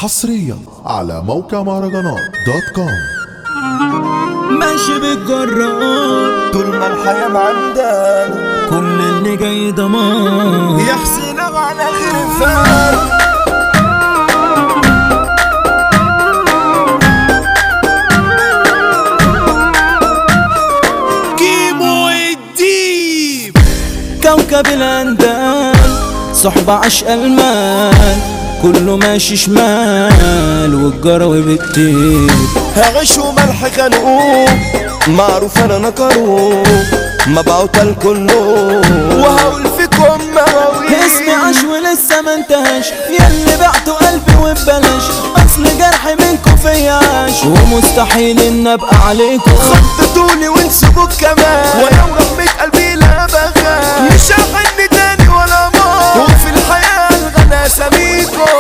حصريا على موقع مهرجانات دوت كوم ماشي بالجرار طول ما الحياة معنداني كل اللي جاي دمار يحسن على الخفاف كيمو الديب كوكب الاندال صحبة عشق المال كله ماشي شمال والجروي بالتيب هغش وملح خنقوق معروف انا نكروه مبعوت الكله وهقول فيكم مواويل اسمي عاش ولسه ما انتهاش ياللي بعته قلبي وببلاش اصل جرحي منكم فياش ومستحيل ان ابقى عليكم خططولي وانسبوك كمان ولو رحمة قلبي لا بخاف مش هحن تاني ولا مار وفي الحياة الغلا سميكم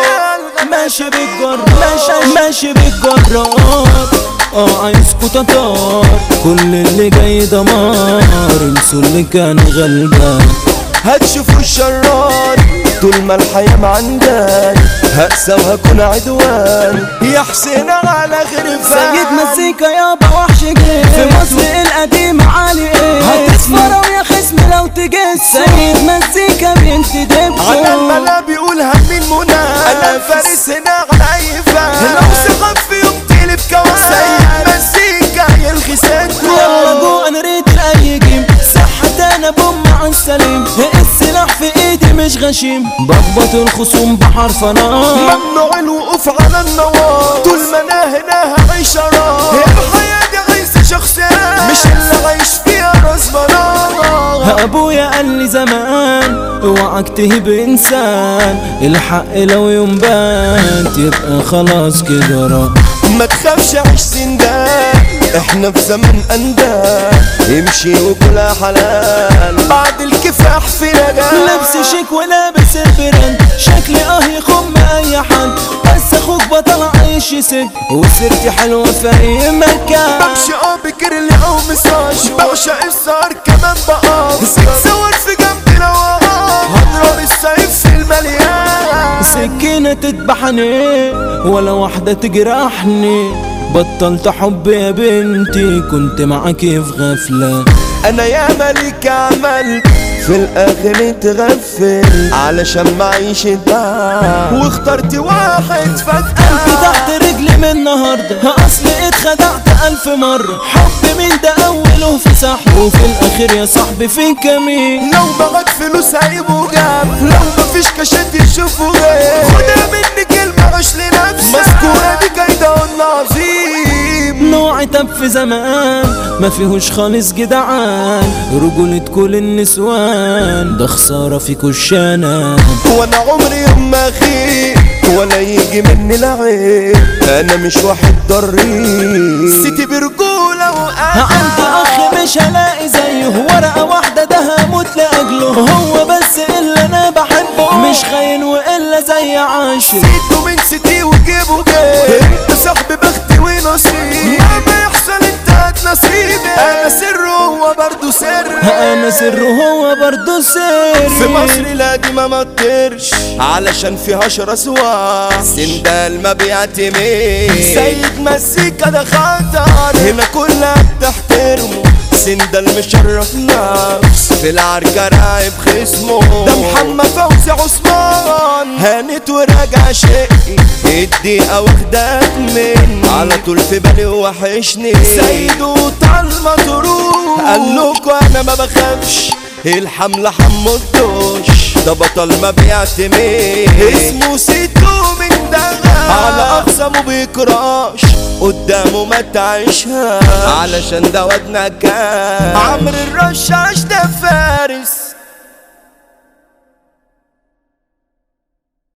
ماشي بالجر ماشي ماشي بالجرار اه عايزكوا تطار كل اللي جاي دمار انسوا اللي كان غلبان هتشوفوا الشرار طول ما الحياة معنداني هقسى وهكون عدوان يا حسين على غرفان سيد مزيكا يابا وحش جيل في مصر القديمة عالي ايه هتسفر ويا خصم لو تجس سيد مزيكا بنت على دبسو الملا بيقول هم المنى انا فارس هنا على اي فان لو سخن في يوم تقلب كوان سيد مزيكا يلغي سنته يلا جو انا ريت الاي جيم صحة انا بوم مع السليم السلاح في ايدي مش غشيم بخبط الخصوم بحرف نار ممنوع الوقوف على النوار طول ما انا هنا هعيش اراه الحياة دي عايزة شخصيات مش اللي عايش فيها راس منار ابويا قال لي زمان اوعك تهب انسان الحق لو يوم بان تبقى خلاص كده راح ما تخافش عيش زندان احنا في زمن اندان امشي وكلها حلال بعد الكفاح في نجاح لبس شيك ولابس البراند شكلي اه يخم اي حد بس اخوك بطل عايش يسد وسيرتي حلوه في اي مكان بمشي اه بكرلي او مساج بعشق السهر كمان بقى ست صور في جنبي لو هضرب السيف في المليان سكينة تذبحني ولا واحدة تجرحني بطلت حب يا بنتي كنت معاكي في غفلة انا يا ملك عملت في الاخر اتغفل علشان معيش الدعم واخترت واحد فجأة قلبي تحت رجلي من النهاردة اصلي اتخدعت الف مرة حب مين ده اوله في سحب وفي الاخر يا صاحبي في كمين لو معاك فلوس هيبقوا جاب لو مفيش كاشات يشوفوا غير خدها مني كلمة عيش لنفسك مذكورة دي كايدة والنظيم نوعي تب في زمان ما فيهوش خالص جدعان رجولة كل النسوان ده خسارة في كشانة وانا عمري يوم ما اخيب ولا يجي مني لعيب انا مش واحد ضريب ستي برجولة عندي وقاعد اخ مش هلاقي زيه ورقة واحدة ده هموت لاجله هو بس اللي انا بحبه مش خاين والا زي عاشر سيته من ستي وجيبه جيب انت صاحبي بختي ونصيب مهما يحصل انت هات نصيبي انا سر هو برضه سر انا سر هو برضه سر في مصر لا دي ما مطرش علشان فيها شرس سندال ما بيعتمدش سيد مزيكا ده خطر هنا كلها بتحترمه سندال مشرف نفس في العركة راعب خصمه ده محمد فوزي عثمان هانت وراجع شقي الدقيقة واخداك مني على طول في بالي وحشني سيد وطالما تروح قال لكوا انا ما بخافش الحملة حمودوش ده بطل ما بيعتمد اسمه سيتو من دغا على اقسامه بيكراش قدامه ما تعيشها علشان ده ودنا كان عمرو الرشاش ده فارس